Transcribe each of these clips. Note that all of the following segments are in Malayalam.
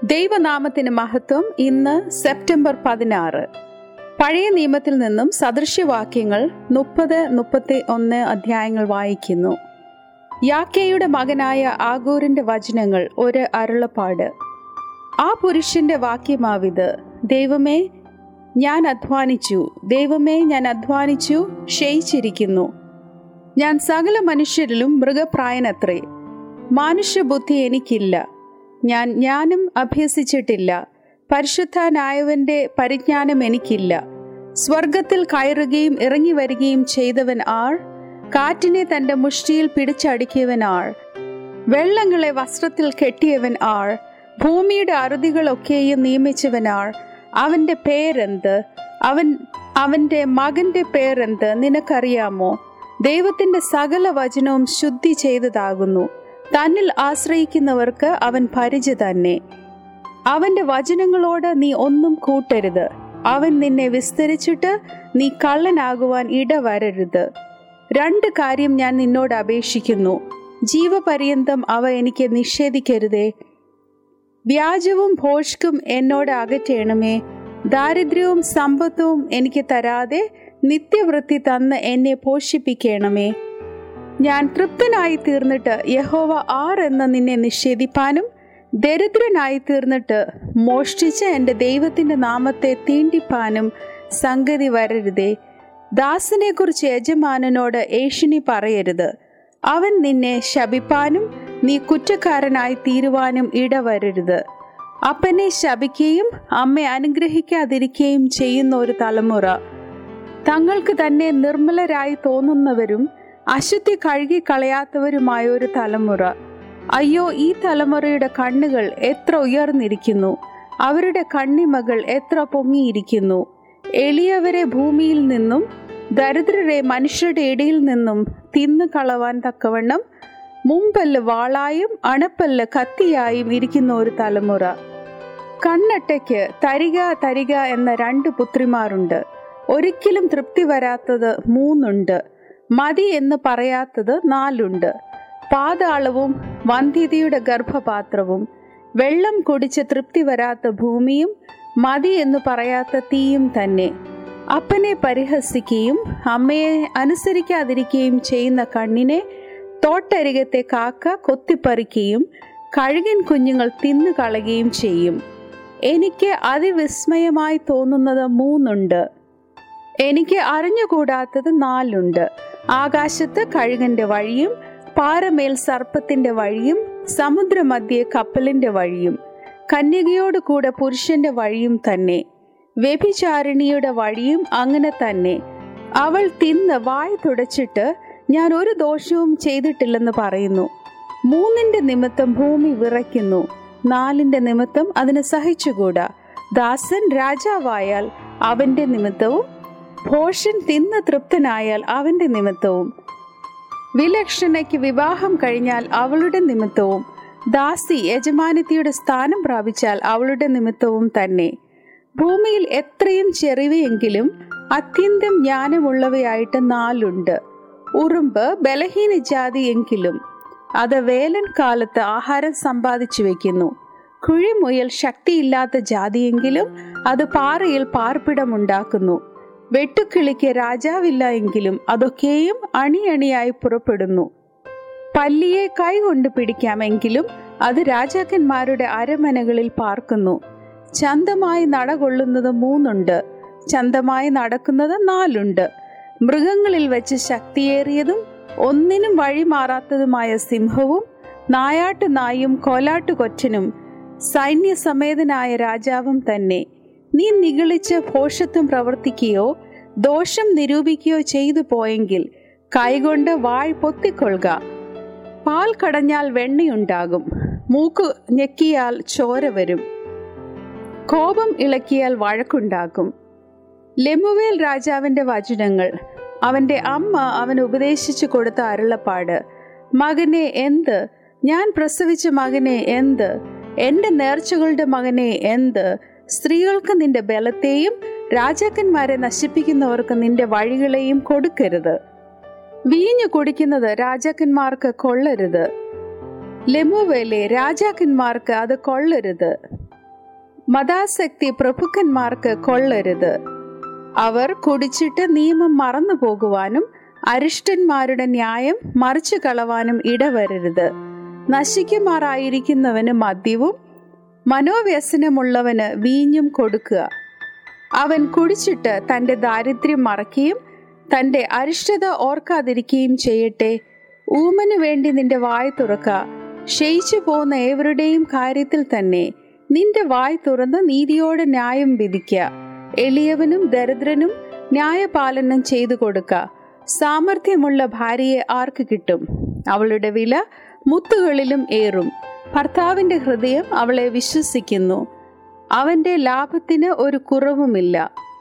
ദൈവനാമത്തിന് മഹത്വം ഇന്ന് സെപ്റ്റംബർ പതിനാറ് പഴയ നിയമത്തിൽ നിന്നും സദൃശ്യവാക്യങ്ങൾ മുപ്പത് മുപ്പത്തി ഒന്ന് അധ്യായങ്ങൾ വായിക്കുന്നു യാക്കയുടെ മകനായ ആഗൂറിന്റെ വചനങ്ങൾ ഒരു അരുളപ്പാട് ആ പുരുഷന്റെ വാക്യമാവിത് ദൈവമേ ഞാൻ അധ്വാനിച്ചു ദൈവമേ ഞാൻ അധ്വാനിച്ചു ക്ഷയിച്ചിരിക്കുന്നു ഞാൻ സകല മനുഷ്യരിലും മൃഗപ്രായനത്രേ മാനുഷ്യബുദ്ധി എനിക്കില്ല ഞാൻ ജ്ഞാനം അഭ്യസിച്ചിട്ടില്ല പരിശുദ്ധനായവന്റെ പരിജ്ഞാനം എനിക്കില്ല സ്വർഗത്തിൽ കയറുകയും ഇറങ്ങി വരികയും ചെയ്തവൻ ആൾ കാറ്റിനെ തന്റെ മുഷ്ടിയിൽ പിടിച്ചടുക്കിയവൻ ആൾ വെള്ളങ്ങളെ വസ്ത്രത്തിൽ കെട്ടിയവൻ ആൾ ഭൂമിയുടെ അറുതികളൊക്കെയും നിയമിച്ചവൻ ആൾ അവന്റെ പേരെന്ത് അവൻ അവന്റെ മകന്റെ പേരെന്ത് നിനക്കറിയാമോ ദൈവത്തിന്റെ സകല വചനവും ശുദ്ധി ചെയ്തതാകുന്നു തന്നിൽ ആശ്രയിക്കുന്നവർക്ക് അവൻ പരിച തന്നെ അവന്റെ വചനങ്ങളോട് നീ ഒന്നും കൂട്ടരുത് അവൻ നിന്നെ വിസ്തരിച്ചിട്ട് നീ കള്ളനാകുവാൻ ഇടവരരുത് രണ്ട് കാര്യം ഞാൻ നിന്നോട് അപേക്ഷിക്കുന്നു ജീവപര്യന്തം അവ എനിക്ക് നിഷേധിക്കരുതേ വ്യാജവും ഭോഷ്കും എന്നോട് അകറ്റേണമേ ദാരിദ്ര്യവും സമ്പത്തും എനിക്ക് തരാതെ നിത്യവൃത്തി തന്ന് എന്നെ പോഷിപ്പിക്കണമേ ഞാൻ തൃപ്തനായി തീർന്നിട്ട് യഹോവ ആർ എന്ന് നിന്നെ നിഷേധിപ്പാനും ദരിദ്രനായി തീർന്നിട്ട് മോഷ്ടിച്ച എൻ്റെ ദൈവത്തിൻ്റെ നാമത്തെ തീണ്ടിപ്പാനും സംഗതി വരരുതേ ദാസനെ കുറിച്ച് യജമാനനോട് ഏഷ്യനി പറയരുത് അവൻ നിന്നെ ശപിപ്പാനും നീ കുറ്റക്കാരനായി തീരുവാനും ഇടവരരുത് അപ്പനെ ശപിക്കുകയും അമ്മയെ അനുഗ്രഹിക്കാതിരിക്കുകയും ചെയ്യുന്ന ഒരു തലമുറ തങ്ങൾക്ക് തന്നെ നിർമ്മലരായി തോന്നുന്നവരും അശുദ്ധി കഴുകി കളയാത്തവരുമായ ഒരു തലമുറ അയ്യോ ഈ തലമുറയുടെ കണ്ണുകൾ എത്ര ഉയർന്നിരിക്കുന്നു അവരുടെ കണ്ണിമകൾ എത്ര പൊങ്ങിയിരിക്കുന്നു എളിയവരെ ഭൂമിയിൽ നിന്നും ദരിദ്രരെ മനുഷ്യരുടെ ഇടയിൽ നിന്നും തിന്നു കളവാൻ തക്കവണ്ണം മുമ്പല്ല് വാളായും അണപ്പല്ല് കത്തിയായും ഇരിക്കുന്ന ഒരു തലമുറ കണ്ണട്ടയ്ക്ക് തരിക തരിക എന്ന രണ്ട് പുത്രിമാരുണ്ട് ഒരിക്കലും തൃപ്തി വരാത്തത് മൂന്നുണ്ട് മതി എന്ന് പറയാത്തത് നാലുണ്ട് പാതാളവും വന്ധ്യതയുടെ ഗർഭപാത്രവും വെള്ളം കുടിച്ച് തൃപ്തി വരാത്ത ഭൂമിയും മതി എന്ന് പറയാത്ത തീയും തന്നെ അപ്പനെ പരിഹസിക്കുകയും അമ്മയെ അനുസരിക്കാതിരിക്കുകയും ചെയ്യുന്ന കണ്ണിനെ തോട്ടരികത്തെ കാക്ക കൊത്തിപ്പറിക്കുകയും കഴുകൻ കുഞ്ഞുങ്ങൾ തിന്നു കളയുകയും ചെയ്യും എനിക്ക് അതിവിസ്മയമായി തോന്നുന്നത് മൂന്നുണ്ട് എനിക്ക് അറിഞ്ഞുകൂടാത്തത് നാലുണ്ട് ആകാശത്ത് കഴുകന്റെ വഴിയും പാറമേൽ സർപ്പത്തിന്റെ വഴിയും സമുദ്രമധ്യേ കപ്പലിന്റെ വഴിയും കന്യകയോട് കൂടെ പുരുഷന്റെ വഴിയും തന്നെ വ്യഭിചാരിണിയുടെ വഴിയും അങ്ങനെ തന്നെ അവൾ തിന്ന് വായ് തുടച്ചിട്ട് ഞാൻ ഒരു ദോഷവും ചെയ്തിട്ടില്ലെന്ന് പറയുന്നു മൂന്നിന്റെ നിമിത്തം ഭൂമി വിറയ്ക്കുന്നു നാലിന്റെ നിമിത്തം അതിന് സഹിച്ചുകൂടാ ദാസൻ രാജാവായാൽ അവന്റെ നിമിത്തവും ഭോഷൻ തിന്ന് തൃപ്തനായാൽ അവന്റെ നിമിത്തവും വിലക്ഷണയ്ക്ക് വിവാഹം കഴിഞ്ഞാൽ അവളുടെ നിമിത്തവും ദാസി യജമാനത്തിയുടെ സ്ഥാനം പ്രാപിച്ചാൽ അവളുടെ നിമിത്തവും തന്നെ ഭൂമിയിൽ എത്രയും ചെറിവയെങ്കിലും അത്യന്തം ജ്ഞാനമുള്ളവയായിട്ട് നാലുണ്ട് ഉറുമ്പ് ബലഹീന ജാതി എങ്കിലും അത് വേലൻ കാലത്ത് ആഹാരം സമ്പാദിച്ചു വെക്കുന്നു കുഴിമുയൽ ശക്തിയില്ലാത്ത ജാതിയെങ്കിലും അത് പാറയിൽ പാർപ്പിടമുണ്ടാക്കുന്നു വെട്ടുക്കിളിക്ക് രാജാവില്ല എങ്കിലും അതൊക്കെയും അണിയണിയായി പുറപ്പെടുന്നു പല്ലിയെ കൈകൊണ്ട് പിടിക്കാമെങ്കിലും അത് രാജാക്കന്മാരുടെ അരമനകളിൽ പാർക്കുന്നു ചന്തമായി നടകൊള്ളുന്നത് മൂന്നുണ്ട് ചന്തമായി നടക്കുന്നത് നാലുണ്ട് മൃഗങ്ങളിൽ വെച്ച് ശക്തിയേറിയതും ഒന്നിനും വഴിമാറാത്തതുമായ സിംഹവും നായാട്ടു നായും കോലാട്ടു കൊറ്റനും സൈന്യസമേതനായ രാജാവും തന്നെ നീ നിഗളിച്ച് ഭോഷത്വം പ്രവർത്തിക്കുകയോ ദോഷം നിരൂപിക്കുകയോ ചെയ്തു പോയെങ്കിൽ കൈകൊണ്ട് വാഴ് പൊത്തിക്കൊള്ളുക പാൽ കടഞ്ഞാൽ വെണ്ണയുണ്ടാകും മൂക്ക് ഞെക്കിയാൽ ചോര വരും കോപം ഇളക്കിയാൽ വഴക്കുണ്ടാക്കും ലെമുവേൽ രാജാവിന്റെ വചനങ്ങൾ അവന്റെ അമ്മ അവൻ ഉപദേശിച്ചു കൊടുത്ത അരുളപ്പാട് മകനെ എന്ത് ഞാൻ പ്രസവിച്ച മകനെ എന്ത് എന്റെ നേർച്ചകളുടെ മകനെ എന്ത് സ്ത്രീകൾക്ക് നിന്റെ ബലത്തെയും രാജാക്കന്മാരെ നശിപ്പിക്കുന്നവർക്ക് നിന്റെ വഴികളെയും കൊടുക്കരുത് വീഞ്ഞു കുടിക്കുന്നത് രാജാക്കന്മാർക്ക് കൊള്ളരുത് ലെമുവേലെ രാജാക്കന്മാർക്ക് അത് കൊള്ളരുത് മതാസക്തി പ്രഭുക്കന്മാർക്ക് കൊള്ളരുത് അവർ കുടിച്ചിട്ട് നിയമം മറന്നു പോകുവാനും അരിഷ്ടന്മാരുടെ ന്യായം മറിച്ചു കളവാനും ഇടവരരുത് നശിക്കുമാറായിരിക്കുന്നവന് മദ്യവും മനോവ്യസനമുള്ളവന് വീഞ്ഞും കൊടുക്കുക അവൻ കുടിച്ചിട്ട് തന്റെ ദാരിദ്ര്യം മറക്കുകയും തന്റെ അരിഷ്ടത ഓർക്കാതിരിക്കുകയും ചെയ്യട്ടെ ഊമനു വേണ്ടി നിന്റെ വായ തുറക്ക ക്ഷയിച്ചു പോകുന്ന ഏവരുടെയും കാര്യത്തിൽ തന്നെ നിന്റെ വായ് തുറന്ന് നീതിയോടെ ന്യായം വിധിക്കുക എളിയവനും ദരിദ്രനും ന്യായപാലനം ചെയ്തു കൊടുക്ക സാമർഥ്യമുള്ള ഭാര്യയെ ആർക്ക് കിട്ടും അവളുടെ വില മുത്തുകളിലും ഏറും ഭർത്താവിന്റെ ഹൃദയം അവളെ വിശ്വസിക്കുന്നു അവന്റെ ലാഭത്തിന് ഒരു കുറവുമില്ല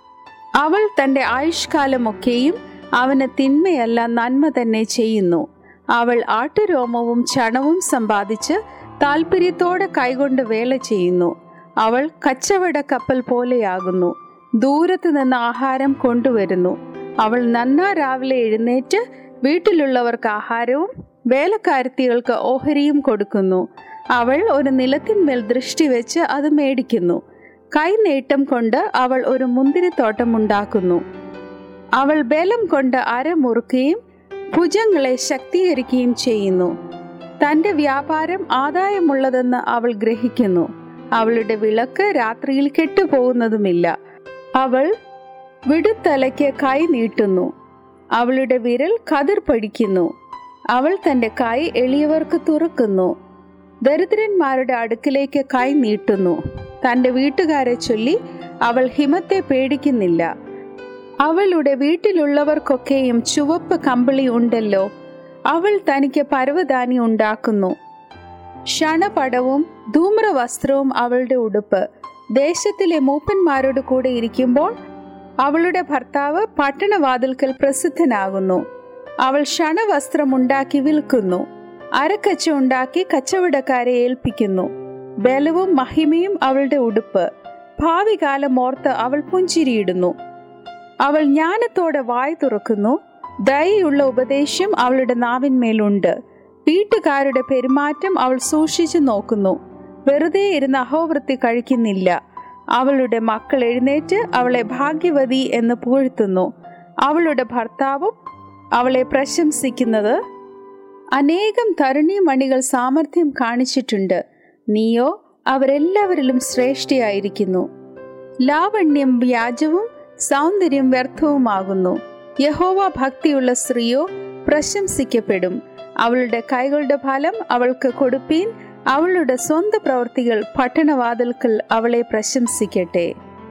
അവൾ തന്റെ ആയുഷ്കാലമൊക്കെയും അവന് തിന്മയല്ല നന്മ തന്നെ ചെയ്യുന്നു അവൾ ആട്ടുരോമവും ചണവും സമ്പാദിച്ച് താല്പര്യത്തോടെ കൈകൊണ്ട് വേല ചെയ്യുന്നു അവൾ കച്ചവട കപ്പൽ പോലെയാകുന്നു ദൂരത്ത് നിന്ന് ആഹാരം കൊണ്ടുവരുന്നു അവൾ നന്നാ രാവിലെ എഴുന്നേറ്റ് വീട്ടിലുള്ളവർക്ക് ആഹാരവും വേലക്കാരത്തികൾക്ക് ഓഹരിയും കൊടുക്കുന്നു അവൾ ഒരു നിലത്തിന്മേൽ ദൃഷ്ടി വെച്ച് അത് മേടിക്കുന്നു കൈനേട്ടം കൊണ്ട് അവൾ ഒരു മുന്തിരിത്തോട്ടം ഉണ്ടാക്കുന്നു അവൾ ബലം കൊണ്ട് അരമുറുക്കുകയും ഭുജങ്ങളെ ശക്തീകരിക്കുകയും ചെയ്യുന്നു തന്റെ വ്യാപാരം ആദായമുള്ളതെന്ന് അവൾ ഗ്രഹിക്കുന്നു അവളുടെ വിളക്ക് രാത്രിയിൽ കെട്ടുപോകുന്നതുമില്ല അവൾ വിടുത്തലയ്ക്ക് കൈ നീട്ടുന്നു അവളുടെ വിരൽ കതിർ പടിക്കുന്നു അവൾ തന്റെ കൈ എളിയവർക്ക് തുറക്കുന്നു ദരിദ്രന്മാരുടെ അടുക്കിലേക്ക് കൈ നീട്ടുന്നു തന്റെ വീട്ടുകാരെ ചൊല്ലി അവൾ ഹിമത്തെ പേടിക്കുന്നില്ല അവളുടെ വീട്ടിലുള്ളവർക്കൊക്കെയും ചുവപ്പ് കമ്പിളി ഉണ്ടല്ലോ അവൾ തനിക്ക് പർവ്വതാനി ഉണ്ടാക്കുന്നു ക്ഷണപടവും ധൂമ്രവസ്ത്രവും അവളുടെ ഉടുപ്പ് ദേശത്തിലെ മൂപ്പന്മാരോട് കൂടെ ഇരിക്കുമ്പോൾ അവളുടെ ഭർത്താവ് പട്ടണവാതിൽക്കൽ പ്രസിദ്ധനാകുന്നു അവൾ ക്ഷണവസ്ത്രമുണ്ടാക്കി വിൽക്കുന്നു അരക്കച്ച ഉണ്ടാക്കി കച്ചവടക്കാരെ ഏൽപ്പിക്കുന്നു ബലവും മഹിമയും അവളുടെ ഉടുപ്പ് ഭാവി കാലം ഓർത്ത് അവൾ പുഞ്ചിരിയിടുന്നു അവൾ ജ്ഞാനത്തോടെ വായ് തുറക്കുന്നു ദയുള്ള ഉപദേശം അവളുടെ നാവിന്മേലുണ്ട് വീട്ടുകാരുടെ പെരുമാറ്റം അവൾ സൂക്ഷിച്ചു നോക്കുന്നു വെറുതെ ഇരുന്ന് അഹോവൃത്തി കഴിക്കുന്നില്ല അവളുടെ മക്കൾ എഴുന്നേറ്റ് അവളെ ഭാഗ്യവതി എന്ന് പുകഴ്ത്തുന്നു അവളുടെ ഭർത്താവും അവളെ പ്രശംസിക്കുന്നത് അനേകം തരുണീമണികൾ സാമർഥ്യം കാണിച്ചിട്ടുണ്ട് നീയോ അവരെല്ലാവരിലും ശ്രേഷ്ഠയായിരിക്കുന്നു ലാവണ്യം വ്യാജവും സൗന്ദര്യം വ്യർത്ഥവുമാകുന്നു യഹോവ ഭക്തിയുള്ള സ്ത്രീയോ പ്രശംസിക്കപ്പെടും അവളുടെ കൈകളുടെ ഫലം അവൾക്ക് കൊടുപ്പീൻ അവളുടെ സ്വന്തം പ്രവൃത്തികൾ പട്ടണവാതിൽക്കൽ അവളെ പ്രശംസിക്കട്ടെ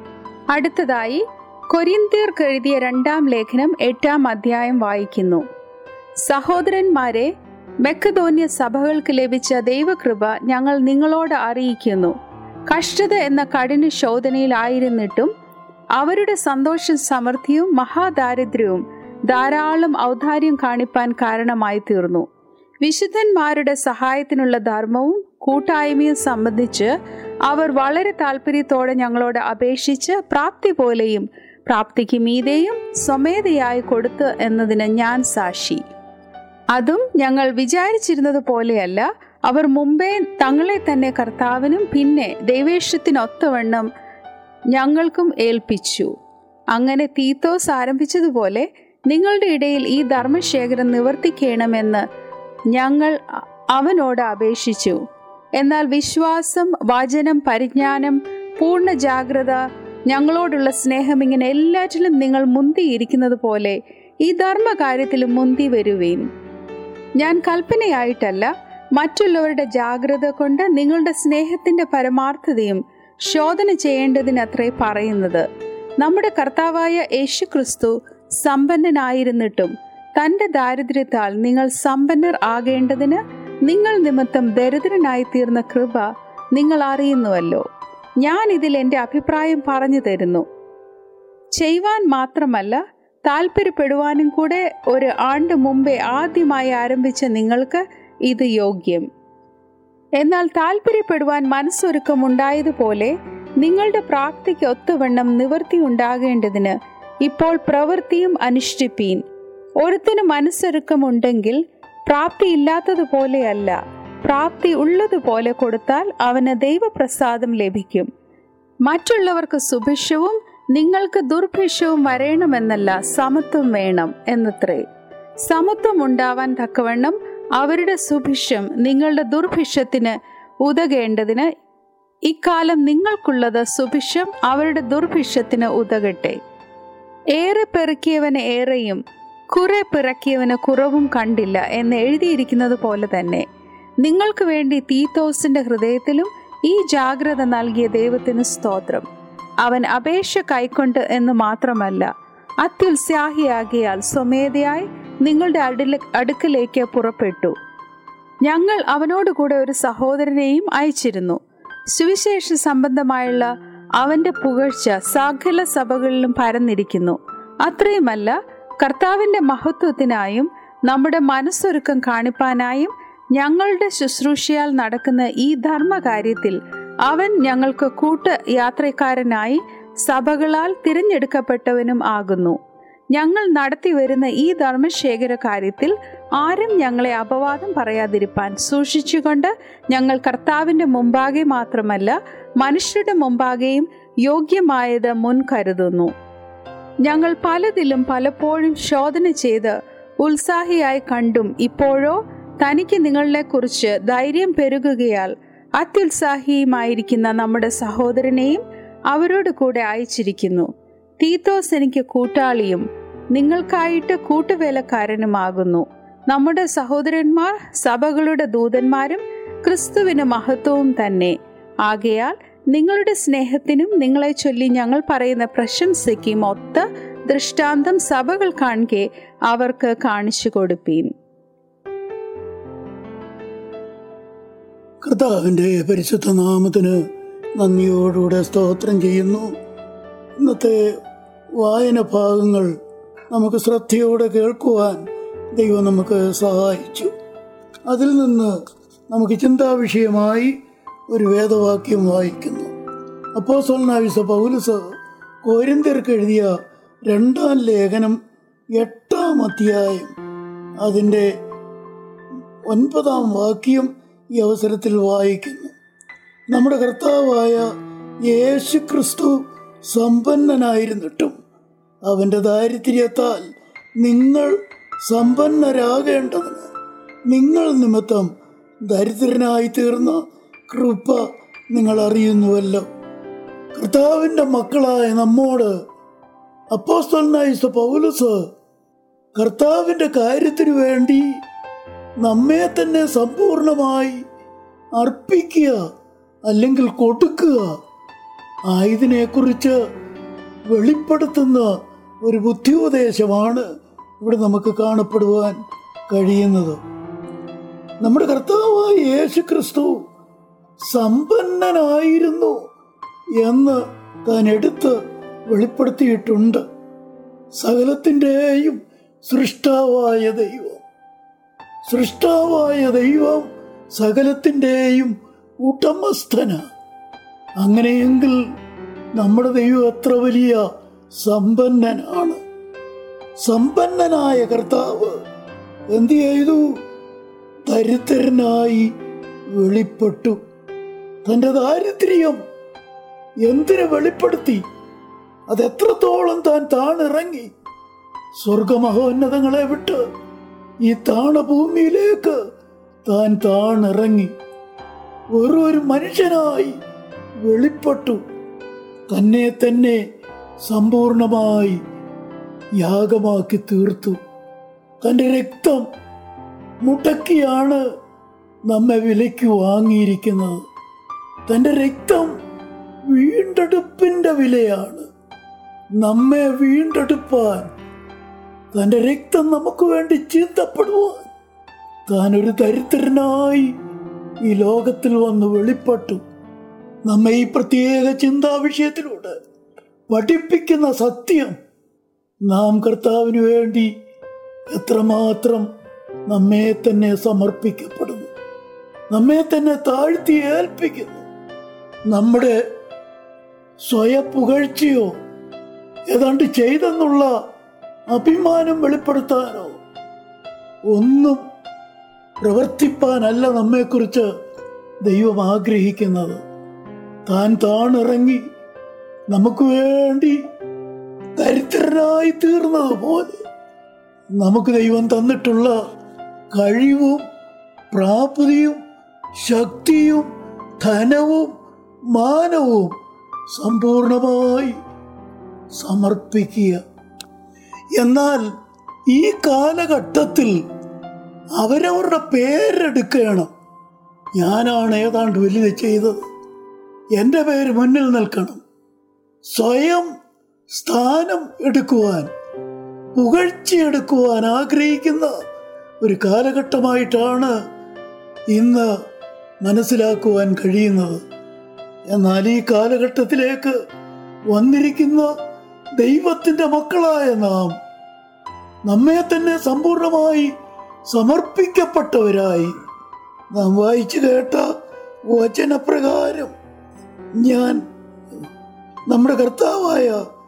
അടുത്തതായി കൊരിന്തിയർക്ക് എഴുതിയ രണ്ടാം ലേഖനം എട്ടാം അധ്യായം വായിക്കുന്നു സഹോദരന്മാരെ മെക്കതോന്യ സഭകൾക്ക് ലഭിച്ച ദൈവകൃപ ഞങ്ങൾ നിങ്ങളോട് അറിയിക്കുന്നു കഷ്ടത എന്ന കഠിന ശോധനയിലായിരുന്നിട്ടും അവരുടെ സന്തോഷ സമൃദ്ധിയും മഹാദാരിദ്ര്യവും ധാരാളം ഔദാര്യം കാണിപ്പാൻ കാരണമായി തീർന്നു വിശുദ്ധന്മാരുടെ സഹായത്തിനുള്ള ധർമ്മവും കൂട്ടായ്മയും സംബന്ധിച്ച് അവർ വളരെ താല്പര്യത്തോടെ ഞങ്ങളോട് അപേക്ഷിച്ച് പ്രാപ്തി പോലെയും പ്രാപ്തിക്ക് മീതെയും സ്വമേധയായി കൊടുത്ത് എന്നതിന് ഞാൻ സാക്ഷി അതും ഞങ്ങൾ വിചാരിച്ചിരുന്നത് പോലെയല്ല അവർ മുമ്പേ തങ്ങളെ തന്നെ കർത്താവിനും പിന്നെ ദൈവേഷ്യത്തിനൊത്തവണ്ണം ഞങ്ങൾക്കും ഏൽപ്പിച്ചു അങ്ങനെ തീത്തോസ് ആരംഭിച്ചതുപോലെ നിങ്ങളുടെ ഇടയിൽ ഈ ധർമ്മശേഖരം നിവർത്തിക്കണമെന്ന് ഞങ്ങൾ അവനോട് അപേക്ഷിച്ചു എന്നാൽ വിശ്വാസം വചനം പരിജ്ഞാനം പൂർണ്ണ ജാഗ്രത ഞങ്ങളോടുള്ള സ്നേഹം ഇങ്ങനെ എല്ലാറ്റിലും നിങ്ങൾ മുന്തിയിരിക്കുന്നത് പോലെ ഈ ധർമ്മകാര്യത്തിലും മുന്തി വരുവീൻ ഞാൻ കൽപ്പനയായിട്ടല്ല മറ്റുള്ളവരുടെ ജാഗ്രത കൊണ്ട് നിങ്ങളുടെ സ്നേഹത്തിന്റെ പരമാർത്ഥതയും ശോധന ചെയ്യേണ്ടതിനത്രേ പറയുന്നത് നമ്മുടെ കർത്താവായ യേശു ക്രിസ്തു സമ്പന്നനായിരുന്നിട്ടും തന്റെ ദാരിദ്ര്യത്താൽ നിങ്ങൾ സമ്പന്നർ ആകേണ്ടതിന് നിങ്ങൾ നിമിത്തം ദരിദ്രനായി തീർന്ന കൃപ നിങ്ങൾ അറിയുന്നുവല്ലോ ഞാൻ ഇതിൽ എൻ്റെ അഭിപ്രായം പറഞ്ഞു തരുന്നു ചെയ്യുവാൻ മാത്രമല്ല താല്പര്യപ്പെടുവാനും കൂടെ ഒരു ആണ്ട് മുമ്പേ ആദ്യമായി ആരംഭിച്ച നിങ്ങൾക്ക് ഇത് യോഗ്യം എന്നാൽ താല്പര്യപ്പെടുവാൻ മനസ്സൊരുക്കമുണ്ടായതുപോലെ നിങ്ങളുടെ പ്രാപ്തിക്ക് ഒത്തുവണ്ണം നിവൃത്തി ഉണ്ടാകേണ്ടതിന് ഇപ്പോൾ പ്രവൃത്തിയും അനുഷ്ഠിപ്പീൻ ഒരുത്തിന് മനസ്സൊരുക്കമുണ്ടെങ്കിൽ പ്രാപ്തി ഇല്ലാത്തതുപോലെയല്ല പ്രാപ്തി ഉള്ളതുപോലെ കൊടുത്താൽ അവന് ദൈവപ്രസാദം ലഭിക്കും മറ്റുള്ളവർക്ക് സുഭിക്ഷവും നിങ്ങൾക്ക് ദുർഭിക്ഷവും വരേണമെന്നല്ല സമത്വം വേണം എന്നത്രേ സമത്വം ഉണ്ടാവാൻ തക്കവണ്ണം അവരുടെ സുഭിക്ഷം നിങ്ങളുടെ ദുർഭിക്ഷത്തിന് ഉതകേണ്ടതിന് ഇക്കാലം നിങ്ങൾക്കുള്ളത് സുഭിക്ഷം അവരുടെ ദുർഭിക്ഷത്തിന് ഉതകട്ടെ ഏറെ പെറുക്കിയവന് ഏറെയും കുറെ പിറക്കിയവന് കുറവും കണ്ടില്ല എന്ന് എഴുതിയിരിക്കുന്നത് പോലെ തന്നെ നിങ്ങൾക്ക് വേണ്ടി തീത്തോസിന്റെ ഹൃദയത്തിലും ഈ ജാഗ്രത നൽകിയ ദൈവത്തിന് സ്തോത്രം അവൻ അപേക്ഷ കൈക്കൊണ്ട് എന്ന് മാത്രമല്ല അത്യുത്സാഹിയാകിയാൽ സ്വമേധയായി നിങ്ങളുടെ അടുല അടുക്കലേക്ക് പുറപ്പെട്ടു ഞങ്ങൾ അവനോടുകൂടെ ഒരു സഹോദരനെയും അയച്ചിരുന്നു സുവിശേഷ സംബന്ധമായുള്ള അവന്റെ പുകഴ്ച സകല സഭകളിലും പരന്നിരിക്കുന്നു അത്രയുമല്ല കർത്താവിന്റെ മഹത്വത്തിനായും നമ്മുടെ മനസ്സൊരുക്കം കാണിപ്പാനായും ഞങ്ങളുടെ ശുശ്രൂഷയാൽ നടക്കുന്ന ഈ ധർമ്മകാര്യത്തിൽ അവൻ ഞങ്ങൾക്ക് കൂട്ട് യാത്രക്കാരനായി സഭകളാൽ തിരഞ്ഞെടുക്കപ്പെട്ടവനും ആകുന്നു ഞങ്ങൾ നടത്തി വരുന്ന ഈ ധർമ്മശേഖര കാര്യത്തിൽ ആരും ഞങ്ങളെ അപവാദം പറയാതിരിപ്പാൻ സൂക്ഷിച്ചുകൊണ്ട് ഞങ്ങൾ കർത്താവിന്റെ മുമ്പാകെ മാത്രമല്ല മനുഷ്യരുടെ മുമ്പാകെയും യോഗ്യമായത് മുൻകരുതുന്നു ഞങ്ങൾ പലതിലും പലപ്പോഴും ശോധന ചെയ്ത് ഉത്സാഹിയായി കണ്ടും ഇപ്പോഴോ തനിക്ക് നിങ്ങളെക്കുറിച്ച് ധൈര്യം പെരുകുകയാൽ അത്യുത്സാഹിയുമായിരിക്കുന്ന നമ്മുടെ സഹോദരനെയും അവരോട് കൂടെ അയച്ചിരിക്കുന്നു തീത്തോസ് എനിക്ക് കൂട്ടാളിയും നിങ്ങൾക്കായിട്ട് കൂട്ടുവേലക്കാരനുമാകുന്നു നമ്മുടെ സഹോദരന്മാർ സഭകളുടെ ദൂതന്മാരും ക്രിസ്തുവിന് മഹത്വവും തന്നെ ആകയാൽ നിങ്ങളുടെ സ്നേഹത്തിനും നിങ്ങളെ ചൊല്ലി ഞങ്ങൾ പറയുന്ന പ്രശംസയ്ക്കും ഒത്ത ദൃഷ്ടാന്തം സഭകൾ കാണെ അവർക്ക് കാണിച്ചു കൊടുപ്പീൻ കർത്താവിൻ്റെ പരിശുദ്ധ നാമത്തിന് നന്ദിയോടുകൂടെ സ്തോത്രം ചെയ്യുന്നു ഇന്നത്തെ വായന ഭാഗങ്ങൾ നമുക്ക് ശ്രദ്ധയോടെ കേൾക്കുവാൻ ദൈവം നമുക്ക് സഹായിച്ചു അതിൽ നിന്ന് നമുക്ക് ചിന്താവിഷയമായി ഒരു വേദവാക്യം വായിക്കുന്നു അപ്പോസ്വലനാവിസ പൗലുസ് കോരിന്ത്യർക്ക് എഴുതിയ രണ്ടാം ലേഖനം എട്ടാം അധ്യായം അതിൻ്റെ ഒൻപതാം വാക്യം ഈ അവസരത്തിൽ വായിക്കുന്നു നമ്മുടെ കർത്താവായ യേശു ക്രിസ്തു സമ്പന്നനായിരുന്നിട്ടും അവൻ്റെ ദാരിദ്ര്യത്താൽ നിങ്ങൾ സമ്പന്നരാകേണ്ടതിന് നിങ്ങൾ നിമിത്തം ദരിദ്രനായി തീർന്ന കൃപ നിങ്ങൾ അറിയുന്നുവല്ലോ കർത്താവിൻ്റെ മക്കളായ നമ്മോട് അപ്പോസ്തലനായ പൗലസ് കർത്താവിൻ്റെ കാര്യത്തിനു വേണ്ടി നമ്മെ തന്നെ സമ്പൂർണമായി അർപ്പിക്കുക അല്ലെങ്കിൽ കൊടുക്കുക ആയതിനെക്കുറിച്ച് വെളിപ്പെടുത്തുന്ന ഒരു ബുദ്ധിയോപദേശമാണ് ഇവിടെ നമുക്ക് കാണപ്പെടുവാൻ കഴിയുന്നത് നമ്മുടെ കർത്താവായ യേശു ക്രിസ്തു സമ്പന്നനായിരുന്നു എന്ന് താൻ എടുത്ത് വെളിപ്പെടുത്തിയിട്ടുണ്ട് സകലത്തിൻ്റെയും സൃഷ്ടാവായ ദൈവം സൃഷ്ടാവായ ദൈവം സകലത്തിൻ്റെയും ഉടമസ്ഥന അങ്ങനെയെങ്കിൽ നമ്മുടെ ദൈവം എത്ര വലിയ സമ്പന്നനാണ് സമ്പന്നനായ കർത്താവ് എന്തു ചെയ്തു ദരിദ്രനായി വെളിപ്പെട്ടു തൻ്റെ ദാരിദ്ര്യം എന്തിനു വെളിപ്പെടുത്തി അത് എത്രത്തോളം താൻ താണിറങ്ങി സ്വർഗമഹോന്നതങ്ങളെ വിട്ട് ഈ താണഭൂമിയിലേക്ക് താൻ താണിറങ്ങി ഓരോരു മനുഷ്യനായി വെളിപ്പെട്ടു തന്നെ തന്നെ സമ്പൂർണമായി യാഗമാക്കി തീർത്തു തൻ്റെ രക്തം മുടക്കിയാണ് നമ്മെ വിലയ്ക്ക് വാങ്ങിയിരിക്കുന്നത് തൻ്റെ രക്തം വീണ്ടെടുപ്പിന്റെ വിലയാണ് നമ്മെ വീണ്ടെടുപ്പാൻ തൻ്റെ രക്തം നമുക്ക് വേണ്ടി ചിന്തപ്പെടുവാൻ താൻ ഒരു ദരിദ്രനായി ഈ ലോകത്തിൽ വന്ന് വെളിപ്പെട്ടു നമ്മെ ഈ പ്രത്യേക ചിന്താ വിഷയത്തിലൂടെ പഠിപ്പിക്കുന്ന സത്യം നാം കർത്താവിന് വേണ്ടി എത്രമാത്രം നമ്മെ തന്നെ സമർപ്പിക്കപ്പെടുന്നു നമ്മെ തന്നെ താഴ്ത്തി ഏൽപ്പിക്കുന്നു നമ്മുടെ സ്വയപ്പുകഴ്ചയോ ഏതാണ്ട് ചെയ്തെന്നുള്ള അഭിമാനം വെളിപ്പെടുത്താനോ ഒന്നും പ്രവർത്തിപ്പാനല്ല നമ്മെക്കുറിച്ച് ദൈവം ആഗ്രഹിക്കുന്നത് താൻ താണിറങ്ങി നമുക്ക് വേണ്ടി ദരിദ്രനായി തീർന്നതുപോലെ നമുക്ക് ദൈവം തന്നിട്ടുള്ള കഴിവും പ്രാപ്തിയും ശക്തിയും ധനവും മാനവും സമ്പൂർണമായി സമർപ്പിക്കുക എന്നാൽ ഈ കാലഘട്ടത്തിൽ അവരവരുടെ പേരെടുക്കണം ഞാനാണ് ഏതാണ്ട് വലുത് ചെയ്തത് എൻ്റെ പേര് മുന്നിൽ നിൽക്കണം സ്വയം സ്ഥാനം എടുക്കുവാൻ പുകഴ്ചയെടുക്കുവാൻ ആഗ്രഹിക്കുന്ന ഒരു കാലഘട്ടമായിട്ടാണ് ഇന്ന് മനസ്സിലാക്കുവാൻ കഴിയുന്നത് എന്നാൽ ഈ കാലഘട്ടത്തിലേക്ക് വന്നിരിക്കുന്ന ദൈവത്തിൻ്റെ മക്കളായ നാം നമ്മെ തന്നെ സമ്പൂർണമായി സമർപ്പിക്കപ്പെട്ടവരായി നാം വായിച്ചു കേട്ട വചനപ്രകാരം ഞാൻ നമ്മുടെ കർത്താവായ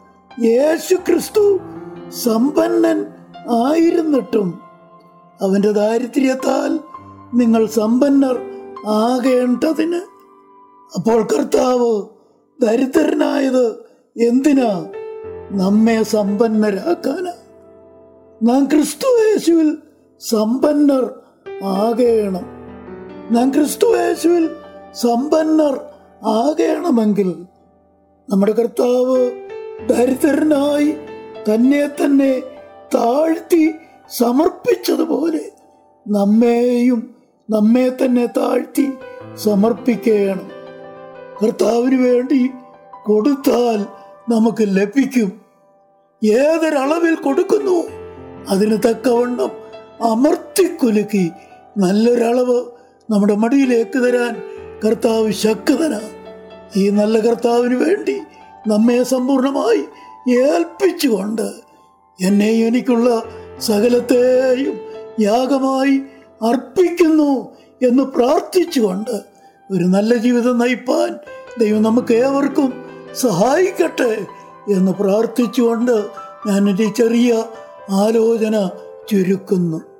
യേശു ക്രിസ്തു സമ്പന്നൻ ആയിരുന്നിട്ടും അവന്റെ ദാരിദ്ര്യത്താൽ നിങ്ങൾ സമ്പന്നർ ആകേണ്ടതിന് അപ്പോൾ കർത്താവ് ദരിദ്രനായത് എന്തിനാ നമ്മെ സമ്പന്നരാക്കാനാ നാം ക്രിസ്തു യേശുവിൽ സമ്പന്നർ ആകേണം നാം ക്രിസ്തു യേശുവിൽ സമ്പന്നർ ആകേണമെങ്കിൽ നമ്മുടെ കർത്താവ് ദരിദ്രനായി തന്നെ തന്നെ താഴ്ത്തി സമർപ്പിച്ചതുപോലെ നമ്മെയും നമ്മെ തന്നെ താഴ്ത്തി സമർപ്പിക്കണം കർത്താവിന് വേണ്ടി കൊടുത്താൽ നമുക്ക് ലഭിക്കും ഏതൊരളവിൽ കൊടുക്കുന്നു അതിന് തക്കവണ്ണം അമർത്തിക്കുലുക്കി നല്ലൊരളവ് നമ്മുടെ മടിയിലേക്ക് തരാൻ കർത്താവ് ശക്തനാണ് ഈ നല്ല കർത്താവിന് വേണ്ടി നമ്മെ സമ്പൂർണമായി ഏൽപ്പിച്ചുകൊണ്ട് എന്നെയും എനിക്കുള്ള സകലത്തെയും യാഗമായി അർപ്പിക്കുന്നു എന്ന് പ്രാർത്ഥിച്ചുകൊണ്ട് ഒരു നല്ല ജീവിതം നയിപ്പാൻ ദൈവം നമുക്ക് ഏവർക്കും സഹായിക്കട്ടെ എന്ന് പ്രാർത്ഥിച്ചുകൊണ്ട് ഞാൻ എൻ്റെ ചെറിയ ആലോചന ചുരുക്കുന്നു